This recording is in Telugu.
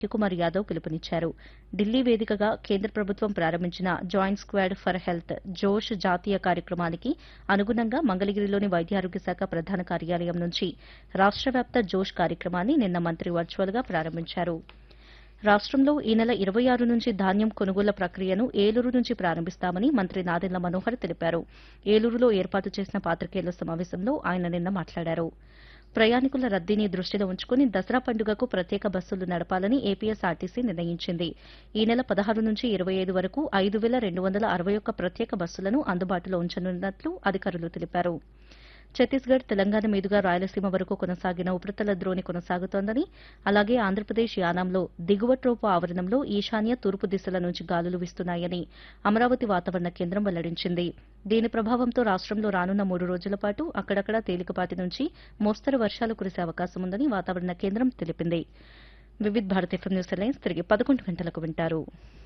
కుమార్ యాదవ్ పిలుపునిచ్చారు ఢిల్లీ వేదికగా కేంద్ర ప్రభుత్వం ప్రారంభించిన జాయింట్ స్క్వాడ్ ఫర్ హెల్త్ జోష్ జాతీయ కార్యక్రమానికి అనుగుణంగా మంగళగిరిలోని వైద్యారోగ్య శాఖ ప్రధాన కార్యాలయం నుంచి రాష్ట వ్యాప్త జోష్ కార్యక్రమాన్ని నిన్న మంత్రి వర్చువల్ గా ప్రారంభించారు రాష్టంలో ఈ నెల ఇరవై ఆరు నుంచి ధాన్యం కొనుగోళ్ల ప్రక్రియను ఏలూరు నుంచి ప్రారంభిస్తామని మంత్రి నాదెండ్ల మనోహర్ తెలిపారు ఏలూరులో ఏర్పాటు చేసిన పాత్రికేయుల సమావేశంలో ఆయన నిన్న మాట్లాడారు ప్రయాణికుల రద్దీని దృష్టిలో ఉంచుకుని దసరా పండుగకు ప్రత్యేక బస్సులు నడపాలని ఏపీఎస్ఆర్టీసీ నిర్ణయించింది ఈ నెల పదహారు నుంచి ఇరవై ఐదు వరకు ఐదు వేల రెండు వందల అరవై ఒక్క ప్రత్యేక బస్సులను అందుబాటులో ఉంచనున్నట్లు అధికారులు తెలిపారు ఛత్తీస్గఢ్ తెలంగాణ మీదుగా రాయలసీమ వరకు కొనసాగిన ఉపరితల ద్రోణి కొనసాగుతోందని అలాగే ఆంధ్రప్రదేశ్ యానాంలో దిగువ ట్రోపు ఆవరణంలో ఈశాన్య తూర్పు దిశల నుంచి గాలులు వీస్తున్నాయని అమరావతి వాతావరణ కేంద్రం వెల్లడించింది దీని ప్రభావంతో రాష్టంలో రానున్న మూడు రోజుల పాటు అక్కడక్కడ తేలికపాటి నుంచి మోస్తరు వర్షాలు కురిసే అవకాశం ఉందని వాతావరణ కేంద్రం తెలిపింది Vividh Bharat F M news lines తిరిగి పదకొండు గంటలకు వింటారు